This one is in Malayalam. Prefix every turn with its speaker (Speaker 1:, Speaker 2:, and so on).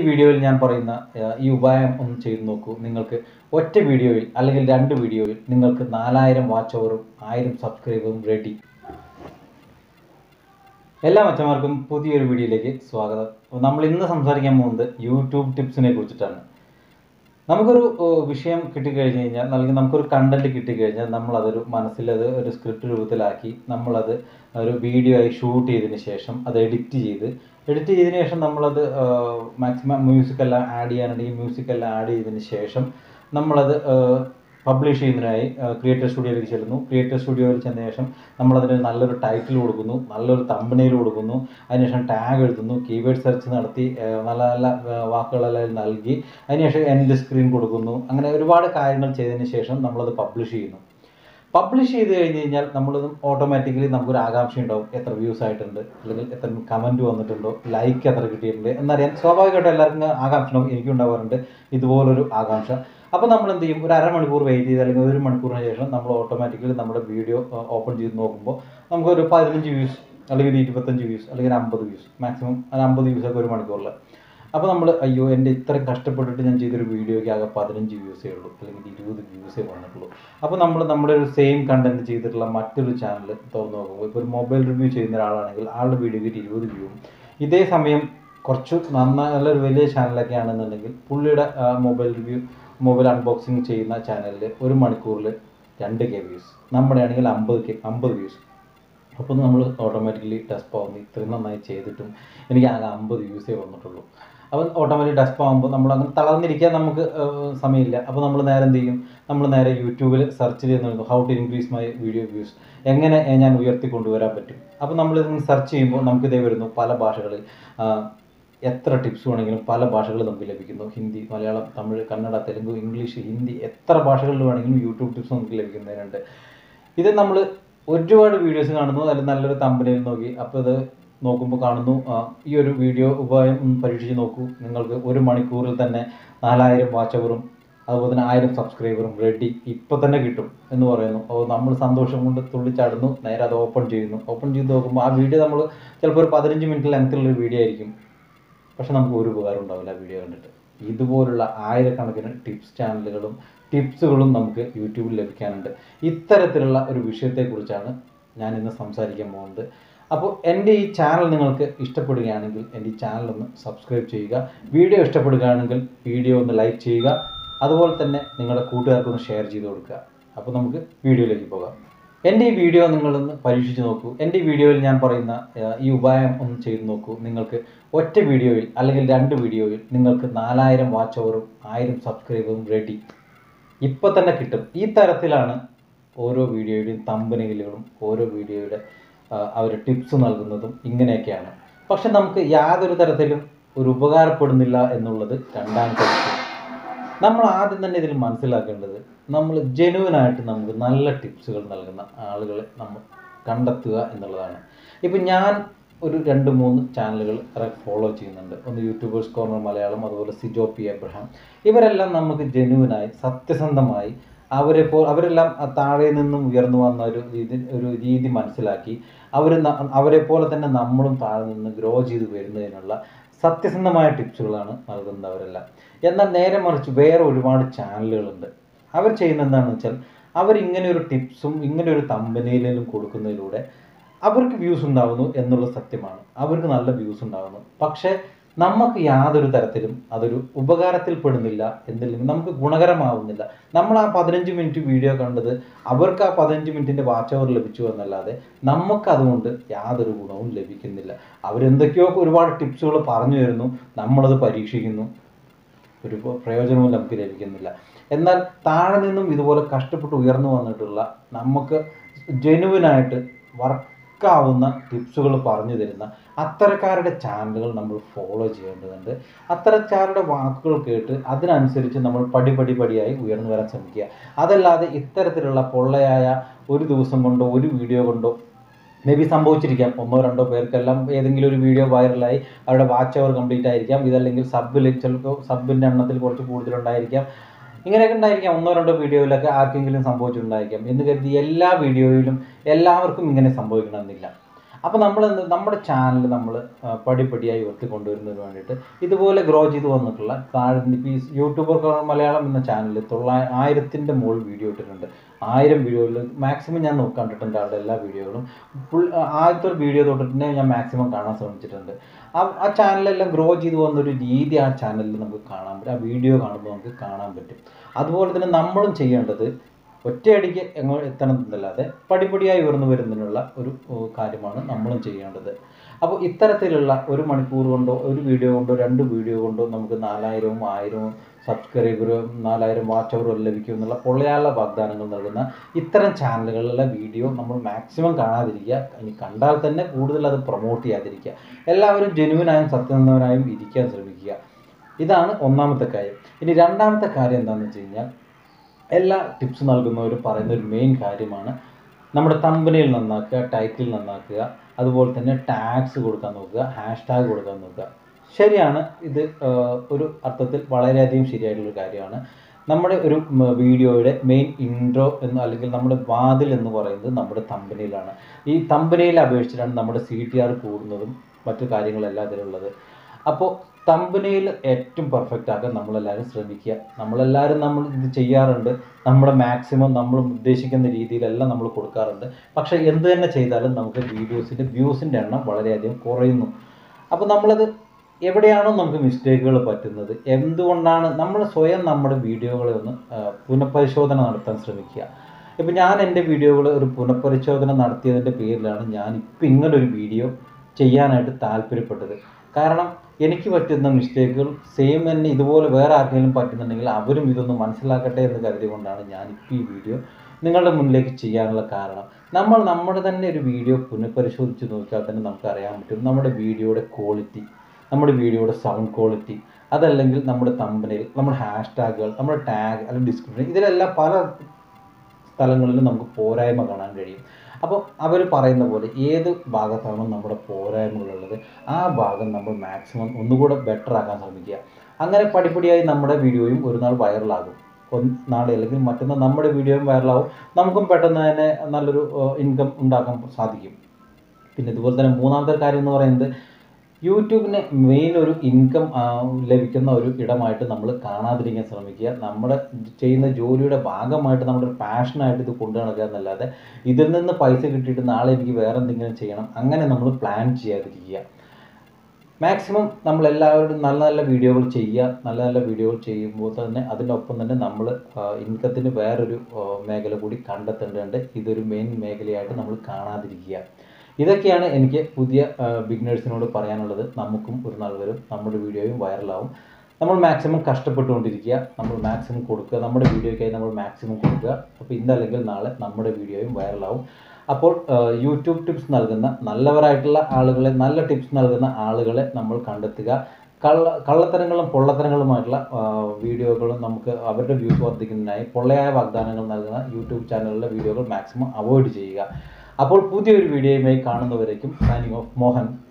Speaker 1: വീഡിയോയിൽ ഞാൻ പറയുന്ന ആ, ഈ ഉപായം ഒന്ന് ചെയ്തു നോക്കൂ നിങ്ങൾക്ക് ഒറ്റ വീഡിയോയിൽ അല്ലെങ്കിൽ രണ്ട് വീഡിയോയിൽ നിങ്ങൾക്ക് നാലായിരം വാച്ച് അവറും ആയിരം സബ്സ്ക്രൈബറും റെഡി എല്ലാ അച്ഛന്മാർക്കും പുതിയൊരു വീഡിയോയിലേക്ക് സ്വാഗതം അപ്പോൾ നമ്മൾ ഇന്ന് സംസാരിക്കാൻ പോകുന്നത് യൂട്യൂബ് ടിപ്സിനെ കുറിച്ചിട്ടാണ് നമുക്കൊരു ഓ, വിഷയം കിട്ടിക്കഴിഞ്ഞ് കഴിഞ്ഞാൽ അല്ലെങ്കിൽ നമുക്കൊരു കണ്ടന്റ് കിട്ടിക്കഴിഞ്ഞാൽ നമ്മളതൊരു മനസ്സിലത് ഒരു സ്ക്രിപ്റ്റ് രൂപത്തിലാക്കി നമ്മളത് ഒരു വീഡിയോ ആയി ഷൂട്ട് ചെയ്തതിന് ശേഷം അത് എഡിറ്റ് ചെയ്ത് എഡിറ്റ് ചെയ്തതിന് ശേഷം നമ്മളത് മാക്സിമം മ്യൂസിക് എല്ലാം ആഡ് ചെയ്യാനുണ്ടെങ്കിൽ മ്യൂസിക് എല്ലാം ആഡ് ചെയ്തതിന് ശേഷം നമ്മളത് പബ്ലിഷ് ചെയ്യുന്നതിനായി ക്രിയേറ്റർ സ്റ്റുഡിയോയിലേക്ക് ചെല്ലുന്നു ക്രിയേറ്റർ സ്റ്റുഡിയോയിൽ ചെന്ന ശേഷം നമ്മളതിന് നല്ലൊരു ടൈറ്റിൽ കൊടുക്കുന്നു നല്ലൊരു തമ്പനയിൽ കൊടുക്കുന്നു അതിനുശേഷം ടാഗ് എഴുതുന്നു കീവേഡ് സെർച്ച് നടത്തി ആ, നല്ല നല്ല ആ, വാക്കുകളെല്ലാം നൽകി അതിനുശേഷം എൻഡ് സ്ക്രീൻ കൊടുക്കുന്നു അങ്ങനെ ഒരുപാട് കാര്യങ്ങൾ ചെയ്തതിന് ശേഷം നമ്മളത് പബ്ലിഷ് ചെയ്യുന്നു പബ്ലിഷ് ചെയ്ത് കഴിഞ്ഞ് കഴിഞ്ഞാൽ നമ്മളത് ഓട്ടോമാറ്റിക്കലി നമുക്കൊരു ആകാംക്ഷ ഉണ്ടാവും എത്ര വ്യൂസ് ആയിട്ടുണ്ട് അല്ലെങ്കിൽ എത്ര കമൻറ്റ് വന്നിട്ടുണ്ടോ ലൈക്ക് എത്ര കിട്ടിയിട്ടുണ്ട് എന്നറിയാൻ സ്വാഭാവികമായിട്ടും എല്ലാവർക്കും ആകാംക്ഷ ഉണ്ടാവും എനിക്കും ഉണ്ടാവാറുണ്ട് ഇതുപോലൊരു ആകാംക്ഷ അപ്പോൾ നമ്മൾ എന്ത് ചെയ്യും ഒരു അരമണിക്കൂർ വെയിറ്റ് ചെയ്ത് അല്ലെങ്കിൽ ഒരു മണിക്കൂറിന് ശേഷം നമ്മൾ ഓട്ടോമാറ്റിക്കലി നമ്മുടെ വീഡിയോ ഓപ്പൺ ചെയ്ത് നോക്കുമ്പോൾ നമുക്കൊരു പതിനഞ്ച് വ്യൂസ് അല്ലെങ്കിൽ ഒരു ഇരുപത്തഞ്ച് വ്യൂസ് അല്ലെങ്കിൽ ഒരു അമ്പത് വ്യൂസ് മാക്സിമം ഒരു അമ്പത് വ്യൂസൊക്കെ ഒരു മണിക്കൂറിൽ അപ്പോൾ നമ്മൾ അയ്യോ എൻ്റെ ഇത്ര കഷ്ടപ്പെട്ടിട്ട് ഞാൻ ചെയ്തൊരു വീഡിയോയ്ക്ക് ആകെ പതിനഞ്ച് വ്യൂസേ ഉള്ളൂ അല്ലെങ്കിൽ ഇരുപത് വ്യൂസേ വന്നിട്ടുള്ളൂ അപ്പോൾ നമ്മൾ നമ്മുടെ ഒരു സെയിം കണ്ടന്റ് ചെയ്തിട്ടുള്ള മറ്റൊരു ചാനൽ തുറന്ന് നോക്കുമ്പോൾ ഇപ്പോൾ ഒരു മൊബൈൽ റിവ്യൂ ചെയ്യുന്ന ഒരാളാണെങ്കിൽ ആളുടെ വീഡിയോയ്ക്ക് ഇരുപത് വ്യൂവും ഇതേ സമയം കുറച്ച് നന്നായി നല്ലൊരു വലിയ ചാനലൊക്കെ ആണെന്നുണ്ടെങ്കിൽ പുള്ളിയുടെ മൊബൈൽ റിവ്യൂ മൊബൈൽ അൺബോക്സിങ് ചെയ്യുന്ന ചാനലിൽ ഒരു മണിക്കൂറിൽ രണ്ട് കെ വ്യൂസ് നമ്മുടെ ആണെങ്കിൽ അമ്പത് കെ അമ്പത് വ്യൂസ് അപ്പോൾ നമ്മൾ ഓട്ടോമാറ്റിക്കലി ഡെസ്പ് ആവുന്നു ഇത്രയും നന്നായി ചെയ്തിട്ടും എനിക്ക് ആകെ അമ്പത് വ്യൂസേ വന്നിട്ടുള്ളൂ അപ്പോൾ ഓട്ടോമാറ്റിക് ഡെസ്പ് ആകുമ്പോൾ നമ്മൾ അങ്ങനെ തളർന്നിരിക്കാൻ നമുക്ക് ഏഹ്, സമയമില്ല അപ്പോൾ നമ്മൾ നേരെ എന്ത് ചെയ്യും നമ്മൾ നേരെ യൂട്യൂബിൽ സെർച്ച് ചെയ്ത് നോക്കും how to increase my video views എങ്ങനെ ഞാൻ ഉയർത്തി കൊണ്ടുവരാൻ പറ്റും അപ്പോൾ നമ്മൾ സെർച്ച് ചെയ്യുമ്പോൾ നമുക്ക് ഇതേ വരുന്നു പല ഭാഷകളിൽ ആ, എത്ര ടിപ്സ് വേണമെങ്കിലും പല ഭാഷകൾ നമുക്ക് ലഭിക്കുന്നു ഹിന്ദി മലയാളം തമിഴ് കന്നഡ തെലുങ്ക് ഇംഗ്ലീഷ് ഹിന്ദി എത്ര ഭാഷകളിൽ വേണമെങ്കിലും യൂട്യൂബ് ടിപ്സ് നമുക്ക് ലഭിക്കുന്നതിനുണ്ട് ഇത് നമ്മൾ ഒരുപാട് വീഡിയോസ് കാണുന്നു അതിൽ നല്ലൊരു തമ്പനയിൽ നോക്കി അപ്പോൾ ഇത് നോക്കുമ്പോൾ കാണുന്നു ആ, ഈ ഒരു വീഡിയോ ഉപായം ഒന്ന് പരീക്ഷിച്ച് നോക്കൂ നിങ്ങൾക്ക് ഒരു മണിക്കൂറിൽ തന്നെ നാലായിരം വാച്ച് അവറും അതുപോലെ തന്നെ ആയിരം സബ്സ്ക്രൈബറും റെഡി ഇപ്പം തന്നെ കിട്ടും എന്ന് പറയുന്നു അപ്പോൾ നമ്മൾ സന്തോഷം കൊണ്ട് തുള്ളിച്ചാടുന്നു നേരെ അത് ഓപ്പൺ ചെയ്യുന്നു ഓപ്പൺ ചെയ്ത് നോക്കുമ്പോൾ ആ വീഡിയോ നമ്മൾ ചിലപ്പോൾ ഒരു പതിനഞ്ച് മിനിറ്റ് ലെങ്ത്തിലുള്ള വീഡിയോ ആയിരിക്കും പക്ഷെ നമുക്ക് ഒരു ഉപകാരം ഉണ്ടാവില്ല ആ വീഡിയോ കണ്ടിട്ട് ഇതുപോലുള്ള ആയിരക്കണക്കിന് ടിപ്സ് ചാനലുകളും ടിപ്സുകളും നമുക്ക് യൂട്യൂബിൽ ലഭിക്കാനുണ്ട് ഇത്തരത്തിലുള്ള ഒരു വിഷയത്തെക്കുറിച്ചാണ് ഞാൻ ഇന്ന് സംസാരിക്കാൻ പോകുന്നത് അപ്പോൾ എൻ്റെ ഈ ചാനൽ നിങ്ങൾക്ക് ഇഷ്ടപ്പെടുകയാണെങ്കിൽ എൻ്റെ ഈ ചാനൽ ഒന്ന് സബ്സ്ക്രൈബ് ചെയ്യുക വീഡിയോ ഇഷ്ടപ്പെടുകയാണെങ്കിൽ വീഡിയോ ഒന്ന് ലൈക്ക് ചെയ്യുക അതുപോലെ തന്നെ നിങ്ങളുടെ കൂട്ടുകാർക്കൊന്ന് ഷെയർ ചെയ്ത് കൊടുക്കുക അപ്പോൾ നമുക്ക് വീഡിയോയിലേക്ക് പോകാം എൻ്റെ ഈ വീഡിയോ നിങ്ങളൊന്ന് പരീക്ഷിച്ച് നോക്കൂ എൻ്റെ ഈ വീഡിയോയിൽ ഞാൻ പറയുന്ന ആ, ഈ ഉപായം ഒന്ന് ചെയ്ത് നോക്കൂ നിങ്ങൾക്ക് ഒറ്റ വീഡിയോയിൽ അല്ലെങ്കിൽ രണ്ട് വീഡിയോയിൽ നിങ്ങൾക്ക് നാലായിരം വാച്ച് അവറും ആയിരം സബ്സ്ക്രൈബറും റെഡി ഇപ്പം തന്നെ കിട്ടും ഈ തരത്തിലാണ് ഓരോ വീഡിയോയുടെയും തമ്പനയിലുകളും ഓരോ വീഡിയോയുടെ അവർ ടിപ്സ് നൽകുന്നതും ഇങ്ങനെയൊക്കെയാണ് പക്ഷെ നമുക്ക് യാതൊരു തരത്തിലും ഒരു ഉപകാരപ്പെടുന്നില്ല എന്നുള്ളത് രണ്ടാമത്തെ വിഷയം നമ്മൾ ആദ്യം തന്നെ ഇതിൽ മനസ്സിലാക്കേണ്ടത് നമ്മൾ ജെനുവനായിട്ട് നമുക്ക് നല്ല ടിപ്സുകൾ നൽകുന്ന ആളുകളെ നമ്മൾ കണ്ടെത്തുക എന്നുള്ളതാണ് ഇപ്പം ഞാൻ ഒരു രണ്ട് മൂന്ന് ചാനലുകൾ ഫോളോ ചെയ്യുന്നുണ്ട് ഒന്ന് യൂട്യൂബേഴ്സ് കോർണർ മലയാളം അതുപോലെ സിജോ പി എബ്രഹാം ഇവരെല്ലാം നമുക്ക് ജെനുവനായി സത്യസന്ധമായി അവരെ പോ അവരെല്ലാം ആ താഴെ നിന്നും ഉയർന്നു വന്ന ഒരു രീതി ഒരു രീതി മനസ്സിലാക്കി അവർ അവരെ പോലെ തന്നെ നമ്മളും താഴെ നിന്ന് ഗ്രോ ചെയ്ത് വരുന്നതിനുള്ള സത്യസന്ധമായ ടിപ്സുകളാണ് നൽകുന്നവരെല്ലാം എന്നാൽ നേരെ മറിച്ച് വേറെ ഒരുപാട് ചാനലുകളുണ്ട് അവർ ചെയ്യുന്ന എന്താണെന്ന് വെച്ചാൽ അവർ ഇങ്ങനെ ഒരു ടിപ്സും ഇങ്ങനെ ഒരു തമ്പനയിലും കൊടുക്കുന്നതിലൂടെ അവർക്ക് വ്യൂസ് ഉണ്ടാവുന്നു എന്നുള്ള സത്യമാണ് അവർക്ക് നല്ല വ്യൂസ് ഉണ്ടാവുന്നു പക്ഷേ നമുക്ക് യാതൊരു തരത്തിലും അതൊരു ഉപകാരത്തിൽപ്പെടുന്നില്ല എന്നില്ലെങ്കിൽ നമുക്ക് ഗുണകരമാവുന്നില്ല നമ്മൾ ആ പതിനഞ്ച് മിനിറ്റ് വീഡിയോ കണ്ടത് അവർക്ക് ആ പതിനഞ്ച് മിനിറ്റിൻ്റെ വാച്ച് അവർ ലഭിച്ചു എന്നല്ലാതെ നമുക്ക് അതുകൊണ്ട് യാതൊരു ഗുണവും ലഭിക്കുന്നില്ല അവരെന്തൊക്കെയോ ഒരുപാട് ടിപ്സുകൾ പറഞ്ഞു തരുന്നു നമ്മളത് പരീക്ഷിക്കുന്നു ഒരു പ്ര- പ്രയോജനവും നമുക്ക് ലഭിക്കുന്നില്ല എന്നാൽ താഴെ നിന്നും ഇതുപോലെ കഷ്ടപ്പെട്ട് ഉയർന്നു വന്നിട്ടുള്ള നമുക്ക് ജെനുവിനായിട്ട് വർക്കാവുന്ന ടിപ്സുകൾ പറഞ്ഞു തരുന്ന അത്തരക്കാരുടെ ചാനലുകൾ നമ്മൾ ഫോളോ ചെയ്യേണ്ടതുണ്ട് അത്തരക്കാരുടെ വാക്കുകൾ കേട്ട് അതിനനുസരിച്ച് നമ്മൾ പടി പടി പടിയായി ഉയർന്നു വരാൻ ശ്രമിക്കുക അതല്ലാതെ ഇത്തരത്തിലുള്ള പൊള്ളയായ ഒരു ദിവസം കൊണ്ടോ ഒരു വീഡിയോ കൊണ്ടോ മേ ബി സംഭവിച്ചിരിക്കാം ഒന്നോ രണ്ടോ പേർക്കെല്ലാം ഏതെങ്കിലും ഒരു വീഡിയോ വൈറലായി അവരുടെ വാച്ച് അവർ കംപ്ലീറ്റ് ആയിരിക്കാം ഇതല്ലെങ്കിൽ സബിൽ ചിലപ്പോൾ സബിൻ്റെ എണ്ണത്തിൽ കുറച്ച് കൂടുതലുണ്ടായിരിക്കാം ഇങ്ങനെയൊക്കെ ഉണ്ടായിരിക്കാം ഒന്നോ രണ്ടോ വീഡിയോയിലൊക്കെ ആർക്കെങ്കിലും സംഭവിച്ചിട്ടുണ്ടായിരിക്കാം എന്ന് കരുതി എല്ലാ വീഡിയോയിലും എല്ലാവർക്കും ഇങ്ങനെ സംഭവിക്കണമെന്നില്ല അപ്പോൾ നമ്മൾ എന്ത് നമ്മുടെ ചാനൽ നമ്മൾ പടിപടിയായി ഉയർത്തി കൊണ്ടുവരുന്നതിന് വേണ്ടിയിട്ട് ഇതുപോലെ ഗ്രോ ചെയ്ത് വന്നിട്ടുള്ള താഴെ ഇപ്പോൾ ഈ യൂട്യൂബർ മലയാളം എന്ന ചാനലിൽ തൊള്ളായി ആയിരത്തിൻ്റെ മുകളിൽ വീഡിയോ ഇട്ടിട്ടുണ്ട് ആയിരം വീഡിയോയിൽ മാക്സിമം ഞാൻ നോക്കി കണ്ടിട്ടുണ്ട് അവരുടെ എല്ലാ വീഡിയോകളും ഫുൾ ആദ്യത്തെ ഒരു വീഡിയോ തൊട്ടിട്ട് ഞാൻ മാക്സിമം കാണാൻ ശ്രമിച്ചിട്ടുണ്ട് ആ ആ ചാനലെല്ലാം ഗ്രോ ചെയ്ത് വന്നൊരു രീതി ആ ചാനലിൽ നമുക്ക് കാണാൻ പറ്റും ആ വീഡിയോ കാണുമ്പോൾ നമുക്ക് കാണാൻ പറ്റും അതുപോലെ തന്നെ നമ്മളും ചെയ്യേണ്ടത് ഒറ്റയടിക്ക് എങ്ങോട്ട് എത്തണം എന്നല്ലാതെ പടിപടിയായി ഉയർന്നു വരുന്നതിനുള്ള ഒരു ഏഹ്, കാര്യമാണ് നമ്മളും ചെയ്യേണ്ടത് അപ്പോൾ ഇത്തരത്തിലുള്ള ഒരു മണിക്കൂർ കൊണ്ടോ ഒരു വീഡിയോ കൊണ്ടോ രണ്ട് വീഡിയോ കൊണ്ടോ നമുക്ക് നാലായിരവും ആയിരവും സബ്സ്ക്രൈബറും നാലായിരം വാച്ച് അവറും ലഭിക്കും എന്നുള്ള പൊള്ളയാള വാഗ്ദാനങ്ങൾ നൽകുന്ന ഇത്തരം ചാനലുകളിലെ വീഡിയോ നമ്മൾ മാക്സിമം കാണാതിരിക്കുക ഇനി കണ്ടാൽ തന്നെ കൂടുതൽ അത് പ്രൊമോട്ട് ചെയ്യാതിരിക്കുക എല്ലാവരും ജെനുവിനായും സത്യസന്ധനായും ഇരിക്കാൻ ശ്രമിക്കുക ഇതാണ് ഒന്നാമത്തെ കാര്യം ഇനി രണ്ടാമത്തെ കാര്യം എന്താണെന്ന് വെച്ച് കഴിഞ്ഞാൽ എല്ലാ ടിപ്സ് നൽകുന്നവരും പറയുന്ന ഒരു മെയിൻ കാര്യമാണ് നമ്മുടെ തമ്പനിയിൽ നന്നാക്കുക ടൈറ്റിൽ നന്നാക്കുക അതുപോലെ തന്നെ ടാഗ്സ് കൊടുക്കാൻ നോക്കുക ഹാഷ് ടാഗ് കൊടുക്കാൻ നോക്കുക ശരിയാണ് ഇത് ആ, ഒരു അർത്ഥത്തിൽ വളരെയധികം ശരിയായിട്ടുള്ളൊരു കാര്യമാണ് നമ്മുടെ ഒരു ഉം, വീഡിയോയുടെ മെയിൻ ഇൻട്രോ എന്ന് അല്ലെങ്കിൽ നമ്മുടെ വാതിൽ എന്ന് പറയുന്നത് നമ്മുടെ തമ്പനിയിലാണ് ഈ തമ്പനിയിൽ അപേക്ഷിച്ചിട്ടാണ് നമ്മുടെ സി ടി ആർ കൂടുന്നതും മറ്റു കാര്യങ്ങളെല്ലാം അതിലുള്ളത് അപ്പോൾ തമ്പനിയിൽ ഏറ്റവും പെർഫെക്റ്റ് ആക്കാൻ നമ്മളെല്ലാവരും ശ്രമിക്കുക നമ്മളെല്ലാവരും നമ്മൾ ഇത് ചെയ്യാറുണ്ട് നമ്മുടെ മാക്സിമം നമ്മൾ ഉദ്ദേശിക്കുന്ന രീതിയിലെല്ലാം നമ്മൾ കൊടുക്കാറുണ്ട് പക്ഷേ എന്ത് തന്നെ ചെയ്താലും നമുക്ക് വീഡിയോസിൻ്റെ വ്യൂസിൻ്റെ എണ്ണം വളരെയധികം കുറയുന്നു അപ്പോൾ നമ്മളത് എവിടെയാണോ നമുക്ക് മിസ്റ്റേക്കുകൾ പറ്റുന്നത് എന്തുകൊണ്ടാണ് നമ്മൾ സ്വയം നമ്മുടെ വീഡിയോകളെ ഒന്ന് ആ, പുനഃപരിശോധന നടത്താൻ ശ്രമിക്കുക ഇപ്പം ഞാൻ എൻ്റെ വീഡിയോകൾ ഒരു പുനഃപരിശോധന നടത്തിയതിൻ്റെ പേരിലാണ് ഞാൻ ഇപ്പം ഇങ്ങനൊരു വീഡിയോ ചെയ്യാനായിട്ട് താല്പര്യപ്പെട്ടത് കാരണം എനിക്ക് പറ്റുന്ന മിസ്റ്റേക്കുകൾ സെയിം തന്നെ ഇതുപോലെ വേറെ ആർക്കെങ്കിലും പറ്റുന്നുണ്ടെങ്കിൽ അവരും ഇതൊന്ന് മനസ്സിലാക്കട്ടെ എന്ന് കരുതി കൊണ്ടാണ് ഞാൻ ഇപ്പോൾ ഈ വീഡിയോ നിങ്ങളുടെ മുന്നിലേക്ക് ചെയ്യാനുള്ള കാരണം നമ്മൾ നമ്മുടെ തന്നെ ഒരു വീഡിയോ പുനഃപരിശോധിച്ച് നോക്കിയാൽ തന്നെ നമുക്ക് അറിയാൻ പറ്റും നമ്മുടെ വീഡിയോയുടെ ക്വാളിറ്റി നമ്മുടെ വീഡിയോയുടെ സൗണ്ട് ക്വാളിറ്റി അതല്ലെങ്കിൽ നമ്മുടെ തമ്പനിൽ നമ്മുടെ ഹാഷ് ടാഗുകൾ നമ്മുടെ ടാഗ് അല്ലെങ്കിൽ ഡിസ്ക്രിപ്ഷൻ ഇതിലെല്ലാം പല സ്ഥലങ്ങളിലും നമുക്ക് പോരായ്മ കാണാൻ കഴിയും അപ്പോൾ അവർ പറയുന്ന പോലെ ഏത് ഭാഗത്താണോ നമ്മുടെ പോരായ്മകളുള്ളത് ആ ഭാഗം നമ്മൾ മാക്സിമം ഒന്നുകൂടെ ബെറ്റർ ആക്കാൻ ശ്രമിക്കുക അങ്ങനെ പടിപടിയായി നമ്മുടെ വീഡിയോയും ഒരു നാൾ വൈറലാകും ഒന്ന് നാളെ അല്ലെങ്കിൽ മറ്റന്നാൾ നമ്മുടെ വീഡിയോയും വൈറലാവും നമുക്കും പെട്ടെന്ന് തന്നെ നല്ലൊരു ഇൻകം ഉണ്ടാക്കാൻ സാധിക്കും പിന്നെ ഇതുപോലെ തന്നെ മൂന്നാമത്തെ കാര്യം എന്ന് പറയുന്നത് യൂട്യൂബിന് മെയിൻ ഒരു ഇൻകം ലഭിക്കുന്ന ഒരു ഇടമായിട്ട് നമ്മൾ കാണാതിരിക്കാൻ ശ്രമിക്കുക നമ്മുടെ ചെയ്യുന്ന ജോലിയുടെ ഭാഗമായിട്ട് നമ്മുടെ ഒരു പാഷനായിട്ട് ഇത് കൊണ്ടു നടക്കുക എന്നല്ലാതെ ഇതിൽ നിന്ന് പൈസ കിട്ടിയിട്ട് നാളെ എനിക്ക് വേറെ എന്തെങ്കിലും ചെയ്യണം അങ്ങനെ നമ്മൾ പ്ലാൻ ചെയ്യാതിരിക്കുക മാക്സിമം നമ്മൾ എല്ലാവരും നല്ല നല്ല വീഡിയോകൾ ചെയ്യുക നല്ല നല്ല വീഡിയോകൾ ചെയ്യുമ്പോൾ തന്നെ അതിനൊപ്പം തന്നെ നമ്മൾ ഇൻകത്തിന് വേറൊരു ആ, മേഖല കൂടി കണ്ടെത്തേണ്ടതുണ്ട് ഇതൊരു മെയിൻ മേഖലയായിട്ട് നമ്മൾ കാണാതിരിക്കുക ഇതൊക്കെയാണ് എനിക്ക് പുതിയ ബിഗിനേഴ്സിനോട് പറയാനുള്ളത് നമുക്കും ഒരു നാൾ വരും നമ്മുടെ വീഡിയോയും വൈറലാവും നമ്മൾ മാക്സിമം കഷ്ടപ്പെട്ടുകൊണ്ടിരിക്കുക നമ്മൾ മാക്സിമം കൊടുക്കുക നമ്മുടെ വീഡിയോയ്ക്കായി നമ്മൾ മാക്സിമം കൊടുക്കുക അപ്പോൾ ഇന്നല്ലെങ്കിൽ നാളെ നമ്മുടെ വീഡിയോയും വൈറലാവും അപ്പോൾ ആ, യൂട്യൂബ് ടിപ്സ് നൽകുന്ന നല്ലവരായിട്ടുള്ള ആളുകളെ നല്ല ടിപ്സ് നൽകുന്ന ആളുകളെ നമ്മൾ കണ്ടെത്തുക കള്ള കള്ളത്തരങ്ങളും പൊള്ളത്തരങ്ങളുമായിട്ടുള്ള ആ, വീഡിയോകളും നമുക്ക് അവരുടെ വ്യൂസ് വർദ്ധിക്കുന്നതിനായി പൊള്ളയായ വാഗ്ദാനങ്ങൾ നൽകുന്ന യൂട്യൂബ് ചാനലിലെ വീഡിയോകൾ മാക്സിമം അവോയ്ഡ് ചെയ്യുക അപ്പോൾ പുതിയൊരു വീഡിയോയുമായി കാണുന്നവരേക്കും സൈനിങ് ഓഫ് മോഹൻ